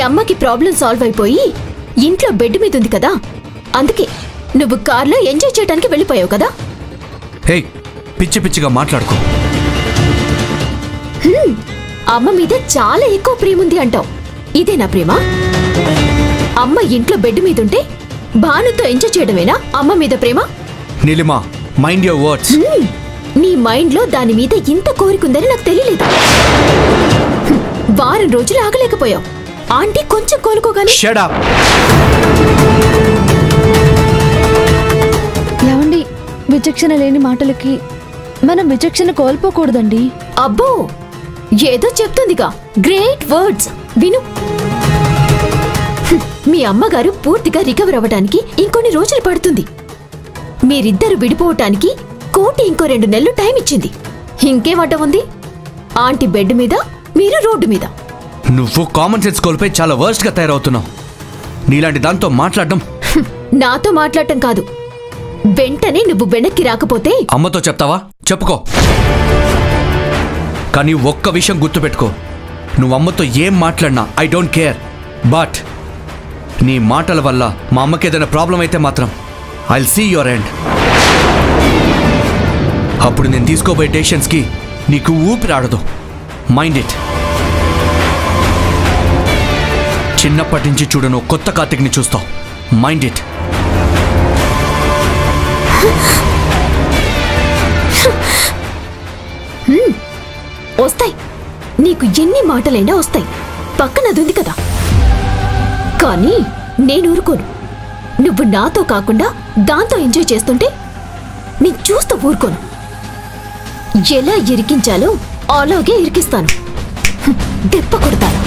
అమ్మకి problem solve అయిపోయి ఇంట్లో బెడ్ మీద ఉంది కదా అందుకే నువ్వు కార్లో ఎంజాయ్ చేయడానికి వెళ్ళిపోయావు కదా హే పిచ్చి పిచ్చిగా మాట్లాడుకో అమ్మ మీద చాలా ఎక్కువ ప్రేమ ఉంది అంటావు ఇదేనా ప్రేమ అమ్మ ఇంట్లో బెడ్ మీద ఉంటే భానుతో ఎంజాయ్ చేయడమేనా అమ్మ మీద ప్రేమ Neelima mind your words hmm. నీ మైండ్లో దాని మీద ఇంత కోరికుందని నాకు తెలియలేదు హ్మ్. వారం రోజులు ఆగలేకపోయావు ఆంటీ కొంచెం కోలుకోగానే షడా ఏమండి విచక్షణ లేని మాటలకి మనం విచక్షణ కోల్పోకూడదండి అబ్బో ఏదో చెప్తుందిగా గ్రేట్ వర్డ్స్ విను హ్మ్. మీ అమ్మగారు పూర్తిగా రికవర్ అవ్వడానికి ఇంకొన్ని రోజులు పడుతుంది మీరిద్దరు విడిపోవటానికి కోటి ఇంకో రెండు నెలలు టైం ఇచ్చింది ఇంకేమట ఉంది ఆంటీ బెడ్ మీద మీరు రోడ్డు మీద నువ్వు కామన్ సెన్స్ కోల్పోయి చాలా వర్స్ట్ గా తయారవుతున్నావు నీలాంటి దాంతో మాట్లాడడం హ్మ్. నాతో మాట్లాడటం కాదు వెంటనే నువ్వు వెనక్కి రాకపోతే అమ్మతో చెప్తావా చెప్పుకో కానీ ఒక్క విషయం గుర్తుపెట్టుకో నువ్వు అమ్మతో ఏం మాట్లాడినా ఐ డోంట్ కేర్ బట్ నీ మాటల వల్ల మా అమ్మకి ఏదైనా ప్రాబ్లం అయితే మాత్రం ఐ సీ యువర్ ఎండ్ అప్పుడు నేను తీసుకోబోయే డెసిషన్స్కి నీకు ఊపిరాడదు మైండ్ ఇట్ చిన్నప్పటి నుంచి చూడను నువ్వు కొత్త కార్తిక్ని చూస్తావు మైండ్ ఇట్ వస్తాయి నీకు ఎన్ని మాటలైనా వస్తాయి పక్కన అది ఉంది కదా కానీ నేను ఊరుకోను నువ్వు నాతో కాకుండా దాంతో ఎంజాయ్ చేస్తుంటే నేను చూస్తూ ఊరుకోను ఎలా ఇరికించాలో అలాగే ఇరికిస్తాను హ్మ్, దెబ్బ కొడతాను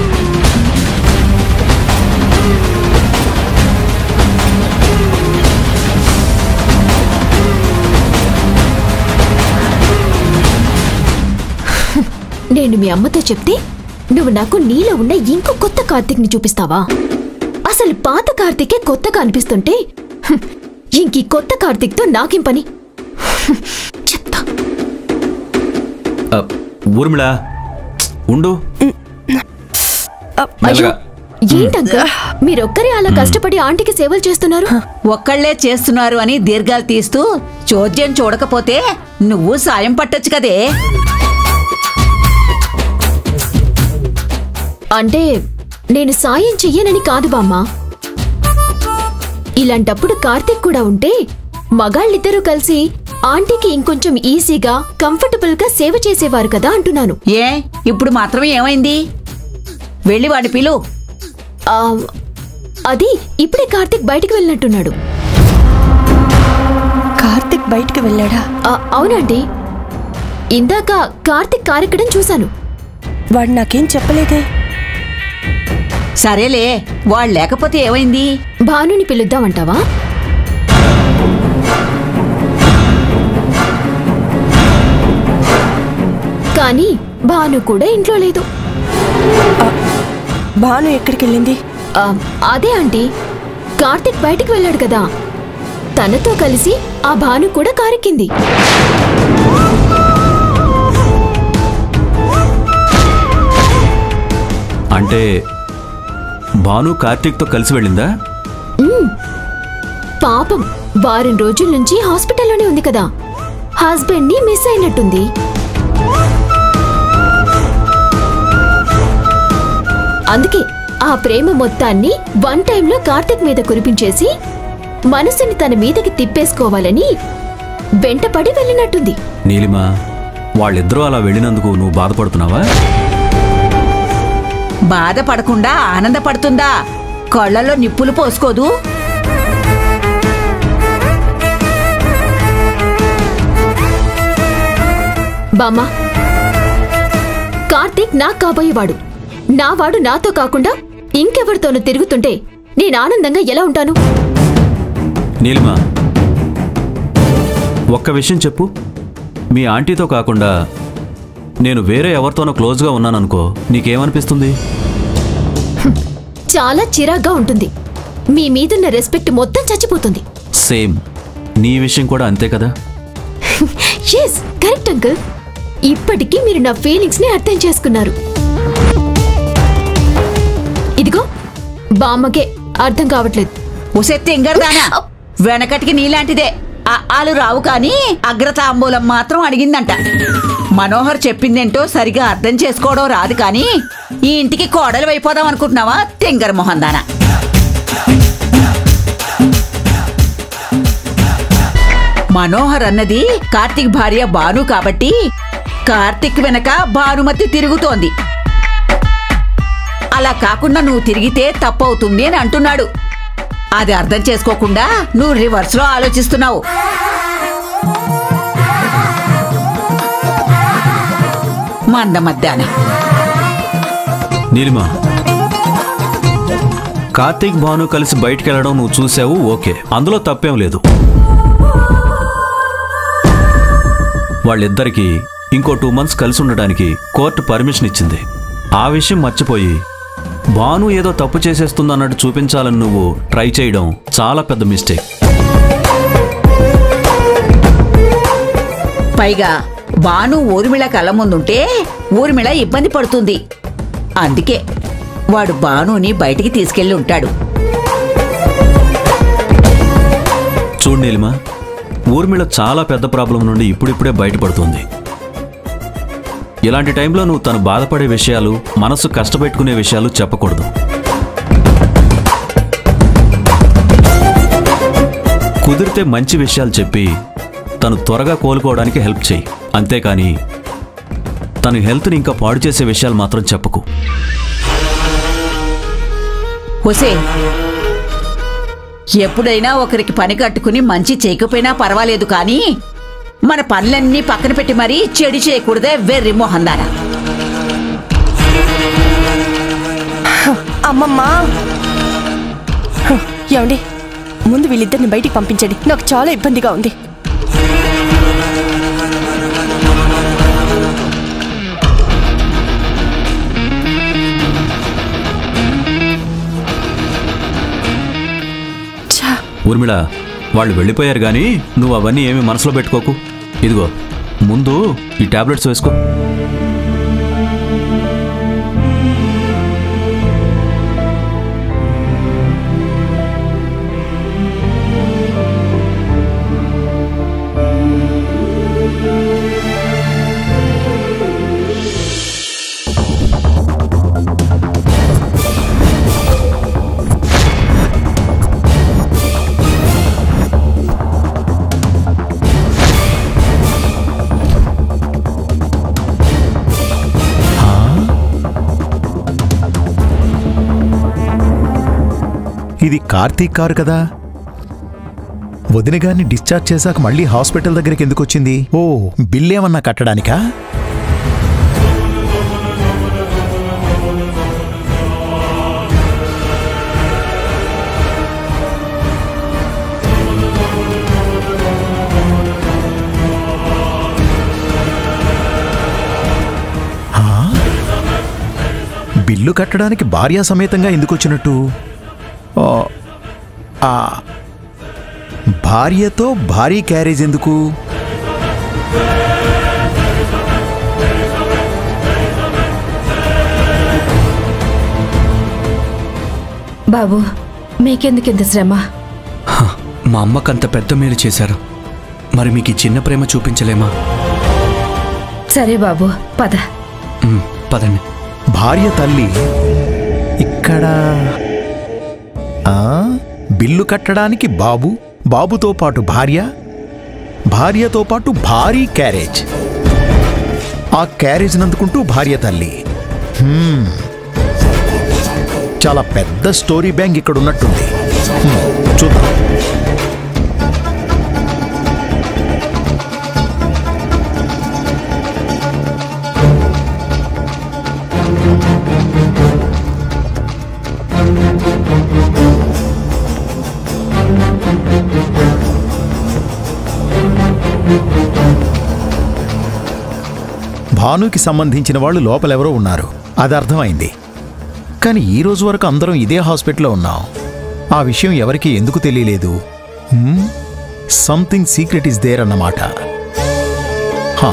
నేను మీ అమ్మతో చెప్తే నువ్వు నాకు నీలో ఉన్న ఇంకో కొత్త కార్తీక్ని చూపిస్తావా అసలు పాత కార్తీకే కొత్తగా అనిపిస్తుంటే హ్మ్, ఇంకీ కొత్త కార్తీక్తో నాకేం పని హ్మ్, చెప్తా ఆ, ఊర్మిళ ఉండు అయ్యో మెల్లగా. ఏంటంక మీరొక్కరే అలా కష్టపడి ఆంటీకి సేవలు చేస్తున్నారు ఒక్కళ్లే చేస్తున్నారు అని దీర్ఘాలు తీస్తూ చోద్యం చూడకపోతే నువ్వు సాయం పట్టొచ్చు కదే అంటే నేను సాయం చెయ్యనని కాదు బామ్మ ఇలాంటప్పుడు కార్తీక్ కూడా ఉంటే మగాళ్ళిద్దరూ కలిసి ఆంటీకి ఇంకొంచెం ఈజీగా కంఫర్టబుల్ గా సేవ చేసేవారు కదా అంటున్నాను ఏ ఇప్పుడు మాత్రమే ఏమైంది వెళ్ళి వాడి పిలు ఆ, అది ఇప్పుడే కార్తీక్ బయటికి వెళ్ళినట్టున్నాడు కార్తిక్ బయటికి వెళ్ళాడా ఆ, అవునండి ఇందాక కార్తీక్ కారెక్కడం చూశాను వాడు నాకేం చెప్పలేదే సరేలే వాళ్ళు లేకపోతే ఏమైంది భానుని పిలుద్దామంటావా కానీ భాను కూడా ఇంట్లో లేదు భాను ఎక్కడికి వెళ్ళింది ఆ, అదే ఆంటీ కార్తిక్ బయటికి వెళ్ళాడు కదా తనతో కలిసి ఆ భాను కూడా కారెక్కింది అంటే భాను కార్తీక్తో కలిసి వెళ్ళిందా పాపం వారం రోజుల నుంచి హాస్పిటల్లోనే ఉంది కదా హస్బెండ్ ని మిస్ అయినట్టుంది అందుకే ఆ ప్రేమ మొత్తాన్ని వన్ టైంలో కార్తిక్ మీద కురిపించేసి మనసుని తన మీదకి తిప్పేసుకోవాలని వెంటపడి వెళ్ళినట్టుంది నీలిమ వాళ్ళిద్దరూ అలా వెళ్ళినందుకు నువ్వు బాధపడుతున్నావా బాధపడకుండా ఆనందపడుతుందా కళ్ళల్లో నిప్పులు పోసుకోదు బామ్మా కార్తీక్ నాకు కాబోయేవాడు నా వాడు నాతో కాకుండా ఇంకెవరితోనూ తిరుగుతుంటే నేను ఆనందంగా ఎలా ఉంటాను నీలిమ ఒక్క విషయం చెప్పు మీ ఆంటీతో కాకుండా నేను వేరే ఎవరితోనో క్లోజ్గా ఉన్నాననుకో నీకేమనిపిస్తుంది చాలా చిరాగ్గా ఉంటుంది మీ మీదున్న రెస్పెక్ట్ మొత్తం చచ్చిపోతుంది సేమ్ నీ విషయం కూడా అంతే కదా ఎస్ కరెక్ట్ అంకుల్ ఇప్పటికీ మీరు నా ఫీలింగ్స్ ని అర్థం చేసుకున్నారు ఇదిగో బామ్మకే అర్థం కావట్లేదు ఉసే తింగరదానా వెనకటికి నీలాంటిదే ఆ ఆలు రావు కాని అగ్రతాంబూలం మాత్రం అడిగిందంట మనోహర్ చెప్పిందేంటో సరిగా అర్థం చేసుకోవడం రాదు కాని ఈ ఇంటికి కోడలు అయిపోదాం అనుకుంటున్నావా తింగర మొహందానా మనోహర్ అన్నది కార్తీక్ భార్య భాను కాబట్టి కార్తీక్ వెనక భానుమతి తిరుగుతోంది అలా కాకుండా నువ్వు తిరిగితే తప్పవుతుంది అని అంటున్నాడు అది అర్థం చేసుకోకుండా నువ్వు రివర్స్ లో ఆలోచిస్తున్నావు మంద మధ్యాహ్నం నీలిమా కార్తీక్ భాను కలిసి బయటికి వెళ్ళడం నువ్వు చూసావు ఓకే అందులో తప్పేం లేదు వాళ్ళిద్దరికీ ఇంకో టూ మంత్స్ కలిసి ఉండడానికి కోర్టు పర్మిషన్ ఇచ్చింది ఆ విషయం మర్చిపోయి భాను ఏదో తప్పు చేసేస్తుందన్నట్టు చూపించాలని నువ్వు ట్రై చేయడం చాలా పెద్ద మిస్టేక్ పైగా బాను ఊర్మిళ కళ్ళ ముందుంటే ఊర్మిళ ఇబ్బంది పడుతుంది అందుకే వాడు బానుని బయటికి తీసుకెళ్లి ఉంటాడు చూడు నీలిమా ఊర్మిళ చాలా పెద్ద ప్రాబ్లం నుండి ఇప్పుడిప్పుడే బయటపడుతుంది ఇలాంటి టైంలో నువ్వు తను బాధపడే విషయాలు మనసు కష్టపెట్టుకునే విషయాలు చెప్పకూడదు కుదిరితే మంచి విషయాలు చెప్పి తను త్వరగా కోలుకోవడానికి హెల్ప్ చేయి అంతేకాని తన హెల్త్ని ఇంకా పాడు చేసే విషయాలు మాత్రం చెప్పకు హుసే ఎప్పుడైనా ఒకరికి పని కట్టుకుని మంచి చేయకపోయినా పర్వాలేదు కానీ మన పనులన్నీ పక్కన పెట్టి మరీ చెడు చేయకూడదే వెర్రి మొహందానా అమ్మమ్మా హ, ఏమండి ముందు వీళ్ళిద్దరిని బయటికి పంపించండి నాకు చాలా ఇబ్బందిగా ఉంది ఛా, ఊర్మిళ వాళ్ళు వెళ్ళిపోయారు కానీ నువ్వు అవన్నీ ఏమీ మనసులో పెట్టుకోకు ఇదిగో ముందు ఈ టాబ్లెట్స్ వేసుకో ఇది కార్తీక్ కారు కదా వదిన గారిని డిశ్చార్జ్ చేశాక మళ్ళీ హాస్పిటల్ దగ్గరికి ఎందుకు వచ్చింది ఓ బిల్ ఏమన్నా కట్టడానికా ఆ? బిల్లు కట్టడానికి భార్యా సమేతంగా ఎందుకు వచ్చినట్టు ఆ, ఆ, భార్యతో భారీ క్యారేజ్ ఎందుకు బాబు మీకెందుకింత శ్రమ హ, మా అమ్మకంత పెద్ద మేలు చేశారు మరి మీకు ఈ చిన్న ప్రేమ చూపించలేమా సరే బాబు పద ఉమ్, పదండి భార్య తల్లి ఇక్కడ ఆ, బిల్లు కట్టడానికి బాబు బాబుతో పాటు భార్య భార్యతో పాటు భారీ క్యారేజ్ ఆ క్యారేజ్ నందుకుంటూ భార్య తల్లి హ్మ్. చాలా పెద్ద స్టోరీ బ్యాంక్ ఇక్కడ ఉన్నట్టుంది హ్మ్, చూద్దాం భానుకి సంబంధించిన వాళ్ళు లోపలెవరో ఉన్నారు అది అర్థమైంది కానీ ఈ రోజు వరకు అందరం ఇదే హాస్పిటల్లో ఉన్నాం ఆ విషయం ఎవరికీ ఎందుకు తెలియలేదు సంథింగ్ సీక్రెట్ ఇస్ దేర్ అన్నమాట హా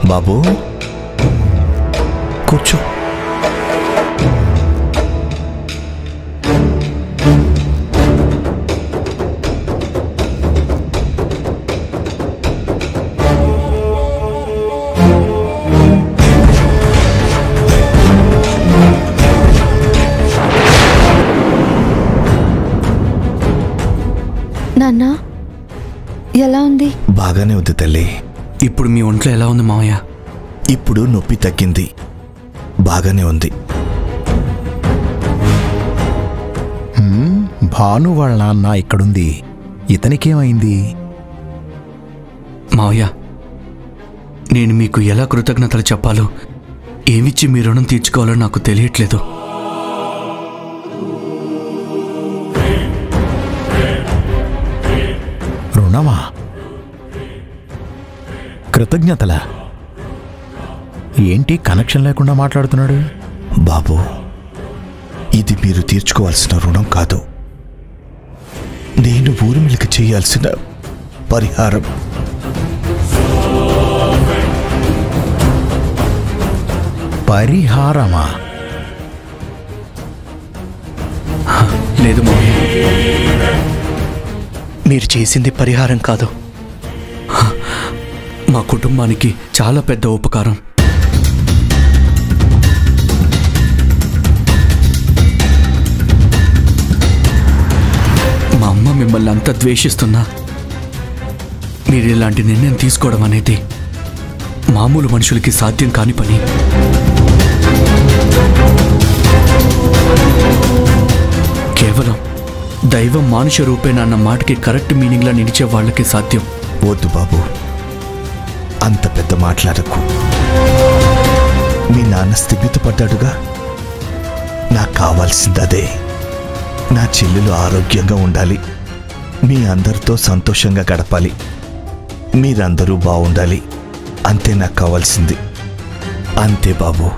బాబు కూర్చో నాన్న ఎలా ఉంది బాగానే ఉంది తల్లి ఇప్పుడు మీ ఒంట్లో ఎలా ఉంది మావయ్య ఇప్పుడు నొప్పి తగ్గింది బాగానే ఉంది హ్మ్, భాను వాళ్ళ నాన్న ఇక్కడుంది ఇతనికేమైంది మావయ్య నేను మీకు ఎలా కృతజ్ఞతలు చెప్పాలో ఏమిచ్చి మీ రుణం తీర్చుకోవాలో నాకు తెలియట్లేదు రుణమా కృతజ్ఞతల ఏంటి కనెక్షన్ లేకుండా మాట్లాడుతున్నాడు బాబు ఇది మీరు తీర్చుకోవాల్సిన రుణం కాదు నేను ఊర్మిళకి చేయాల్సిన పరిహారం పరిహారమా లేదు మావయ్య మీరు చేసింది పరిహారం కాదు మా కుటుంబానికి చాలా పెద్ద ఉపకారం మా అమ్మ మిమ్మల్ని అంత ద్వేషిస్తున్నా మీరు ఇలాంటి నిర్ణయం తీసుకోవడం అనేది మామూలు మనుషులకి సాధ్యం కాని పని కేవలం దైవం మానుష రూపేణ అన్న మాటకి కరెక్ట్ మీనింగ్లా నిలిచే వాళ్ళకి సాధ్యం వద్దు బాబు అంత పెద్ద మాట్లాడకు మీ నాన్న స్థిమితపడ్డాడుగా నాకు కావాల్సింది అదే నా చెల్లెలు ఆరోగ్యంగా ఉండాలి మీ అందరితో సంతోషంగా గడపాలి మీరందరూ బాగుండాలి అంతే నాకు కావాల్సింది అంతే బాబు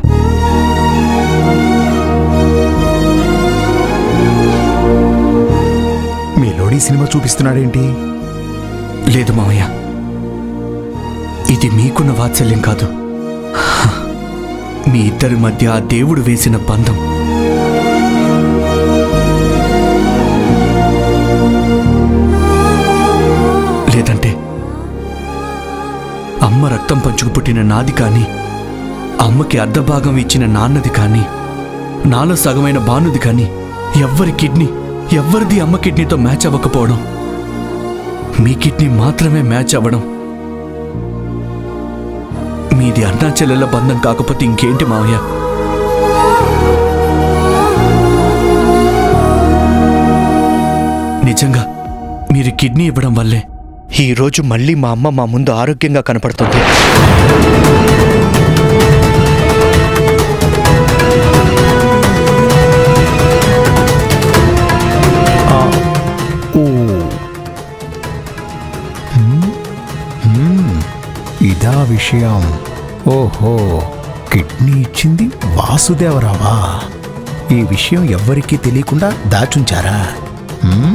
మీ లోడీ సినిమా చూపిస్తున్నాడేంటి లేదు మావయ్య ఇది మీకున్న వాత్సల్యం కాదు హ, మీ ఇద్దరి మధ్య ఆ దేవుడు వేసిన బంధం లేదంటే అమ్మ రక్తం పంచుకు పుట్టిన నాది కానీ అమ్మకి అర్ధభాగం ఇచ్చిన నాన్నది కానీ నాలో సగమైన బానుది కానీ ఎవ్వరి కిడ్నీ ఎవ్వరిది అమ్మ కిడ్నీతో మ్యాచ్ అవ్వకపోవడం మీ కిడ్నీ మాత్రమే మ్యాచ్ అవ్వడం మీది అన్నా చెల్లెల బంధం కాకపోతే ఇంకేంటి మావయ్య నిజంగా మీరు కిడ్నీ ఇవ్వడం వల్లే ఈ రోజు మళ్ళీ మా అమ్మ మా ముందు ఆరోగ్యంగా కనపడుతుంది ఓ హ్మ్, హ్మ్, ఇదా విషయం ఓహో కిడ్నీ ఇచ్చింది వాసుదేవరావా ఈ విషయం ఎవ్వరికీ తెలియకుండా దాచుంచారా హ్మ్?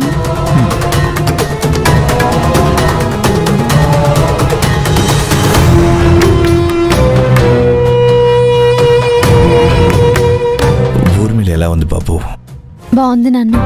ఊర్మిళ ఎలా ఉంది బాబు బాగుంది నాన్న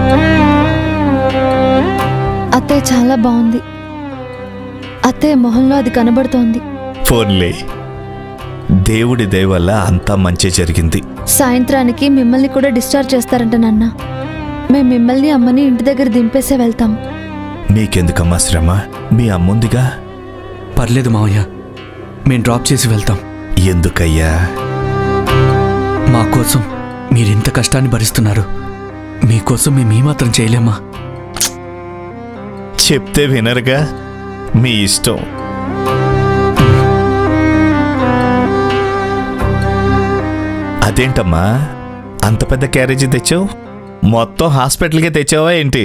అత్తయ్య చాలా బాగుంది అత్తయ్య మొహంలో అది కనబడుతోంది ఫోన్లే దేవుడి దయ వల్ల అంతా మంచి జరిగింది సాయంత్రానికి మిమ్మల్ని కూడా డిశ్చార్జ్ చేస్తారంట నాన్న మేము మిమ్మల్ని అమ్మని ఇంటి దగ్గర దింపేసే వెళ్తాం మీకెందుకమ్మా శ్రమ మీ అమ్ముందిగా పర్లేదు మావయ్య మేము డ్రాప్ చేసి వెళ్తాం ఎందుకయ్యా మా కోసం మీరింత కష్టాన్ని భరిస్తున్నారు మీకోసం మేము ఈ మాత్రం చేయలేమా చెప్తే వినరుగా మీ ఇష్టం అదేంటమ్మా అంత పెద్ద క్యారేజీ తెచ్చావు మొత్తం హాస్పిటల్కే తెచ్చావా ఏంటి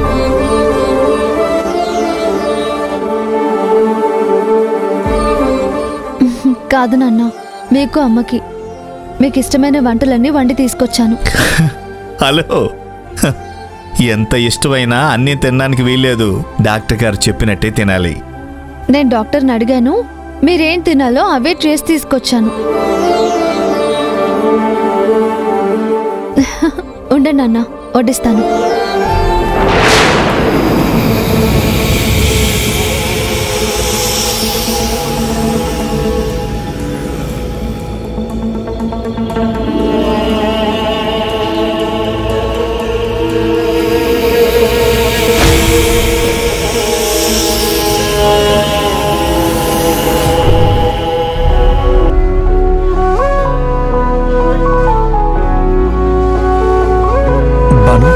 కాదు నాన్న మీకు అమ్మకి మీకు ఇష్టమైన వంటలన్నీ వండి తీసుకొచ్చాను హలో హ, ఎంత ఇష్టమైనా అన్నీ తినడానికి వీల్లేదు డాక్టర్ గారు చెప్పినట్టే తినాలి నేను డాక్టర్ని అడిగాను మీరేం తినాలో అవే చేసి తీసుకొచ్చాను ఉండండి అన్న వడ్డిస్తాను బాను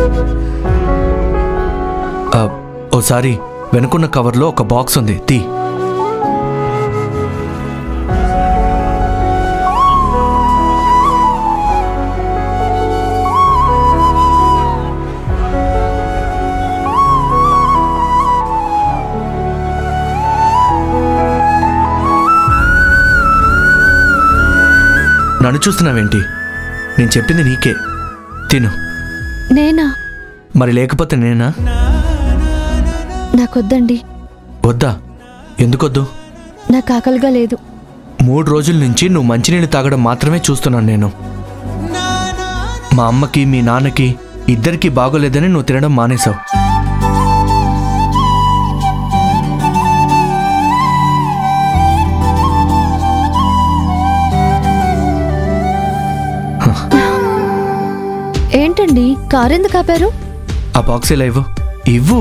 ఆ, ఓసారి వెనుకున్న కవర్లో ఒక బాక్స్ ఉంది తీ నన్ను చూస్తున్నావేంటి నేను చెప్పింది నీకే తిను నేనా మరి లేకపోతే నేనా నాకొద్దండి వద్దా ఎందుకొద్దు నాకు ఆకలిగా లేదు మూడు రోజుల నుంచి నువ్వు మంచినీళ్ళు తాగడం మాత్రమే చూస్తున్నాను నేను మా అమ్మకి మీ నాన్నకి ఇద్దరికీ బాగోలేదని నువ్వు తినడం మానేశావు ఏంటండి కారు ఎందుకు ఆపారు ఆ బాక్స్ ఇలా ఇవ్వు ఇవ్వు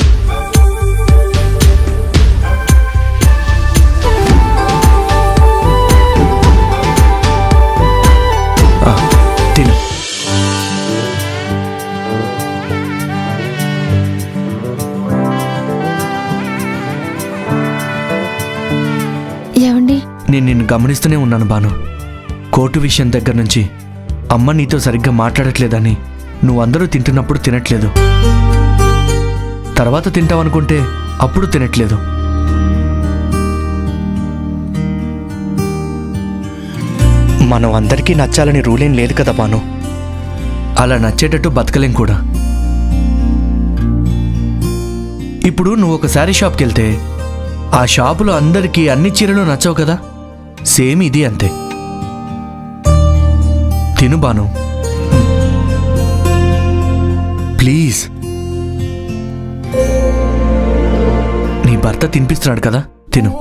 ఆ, తిను ఏమండి నేను నిన్ను గమనిస్తూనే ఉన్నాను బాను కోర్టు విషయం దగ్గర నుంచి అమ్మ నీతో సరిగ్గా మాట్లాడట్లేదని నువ్వు అందరూ తింటున్నప్పుడు తినట్లేదు తర్వాత తింటావనుకుంటే అప్పుడు తినట్లేదు మనం అందరికీ నచ్చాలని రూలేం లేదు కదా బాను అలా నచ్చేటట్టు బతకలేం కూడా ఇప్పుడు నువ్వు ఒక శారీ షాప్కి వెళ్తే ఆ షాపులో అందరికీ అన్ని చీరలు నచ్చవు కదా సేమ్ ఇది అంతే తిను బాను ప్లీజ్ నీ భర్త తినిపిస్తున్నాడు కదా తిను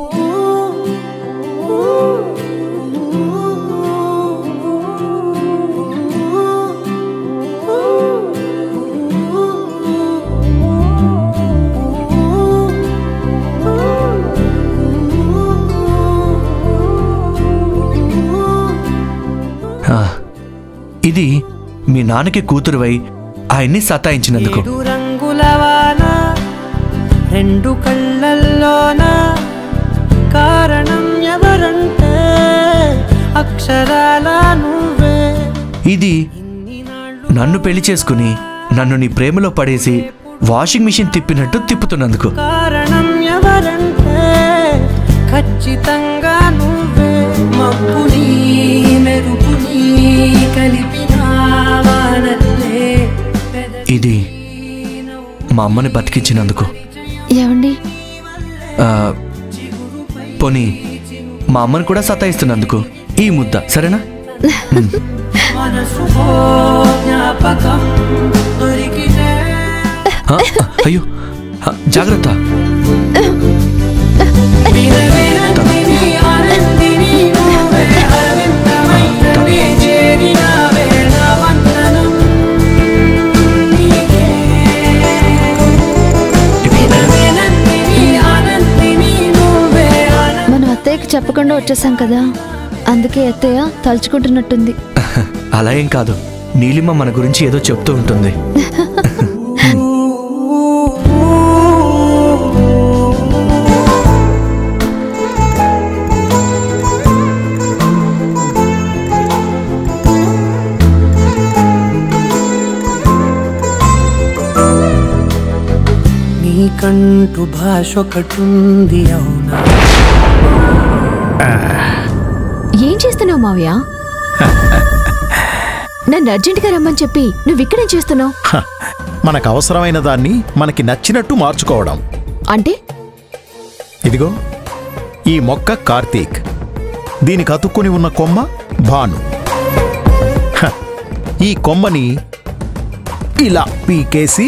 ఆ, ఇది మీ నాన్నకి కూతురువై ఆయన్ని సతాయించినందుకు ఏడు రంగుల వాన రెండు కళ్ళల్లోన కారణం ఎవరంటే అక్షరాల నువ్వే ఇది నన్ను పెళ్లి చేసుకుని నన్ను నీ ప్రేమలో పడేసి వాషింగ్ మిషన్ తిప్పినట్టు తిప్పుతున్నందుకు కారణం ఎవరంటే ఖచ్చితంగా నువ్వే మబ్బుని మెరుపుని కలిపిన వానల్లే పెదవి ఇది మా అమ్మని బతికించినందుకు ఏమండి ఆ, పోనీ మా అమ్మని కూడా సతాయిస్తున్నందుకు ఈ ముద్ద సరేనా మనసులో జ్ఞాపకం దొరికితే ఆ, అయ్యో ఆ, జాగ్రత్త వినవినందిని ఆనందిని నువ్వే అరవిందమైనవి చేరినావే నా వందనం నీకే. వినవినందిని ఆనందిని నువ్వే ఆనందిని మనం అత్తయ్యకి చెప్పకుండా వచ్చేసాం కదా అందుకే అత్తయ్య తలుచుకుంటున్నట్టుంది అలా ఏం కాదు నీలిమ మన గురించి ఏదో చెప్తూ ఉంటుంది నీకంటూ భాష ఒకటుంది అవునా ఏం చేస్తున్నావు మావయ్య నన్ను అర్జెంటుగా రమ్మని చెప్పి నువ్వు ఇక్కడేం చేస్తున్నావు హ, మనకు అవసరమైన దాన్ని మనకి నచ్చినట్టు మార్చుకోవడం అంటే ఇదిగో ఈ మొక్క కార్తీక్ దీనికి అతుక్కుని ఉన్న కొమ్మ భాను హ, ఈ కొమ్మని ఇలా పీకేసి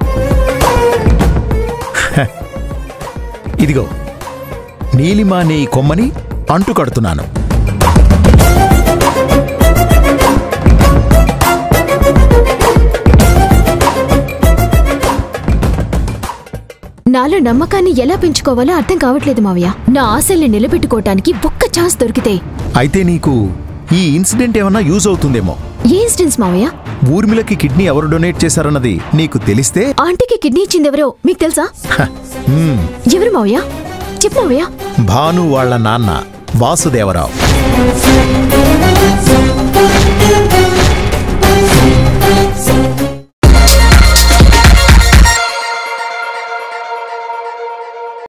హ, ఇదిగో నీలిమ అనే ఈ కొమ్మని అంటుకడుతున్నాను నాలో నమ్మకాన్ని ఎలా పెంచుకోవాలో అర్థం కావట్లేదు మావయ్య నా ఆశల్ని నిలబెట్టుకోవటానికి ఒక్క ఛాన్స్ దొరికితే అయితే నీకు ఈ ఇన్సిడెంట్ ఏమన్నా యూజ్ అవుతుందేమో ఏ ఇన్సిడెన్స్ మావయ్య ఊర్మిళకి కిడ్నీ ఎవరు డొనేట్ చేశారన్నది నీకు తెలిస్తే ఆంటీకి కిడ్నీ ఇచ్చింది ఎవరో మీకు తెలుసా హ, మ్మ్, ఎవరు మావయ్య చెప్పు మావయ్య భాను వాళ్ళ నాన్న వాసుదేవరావు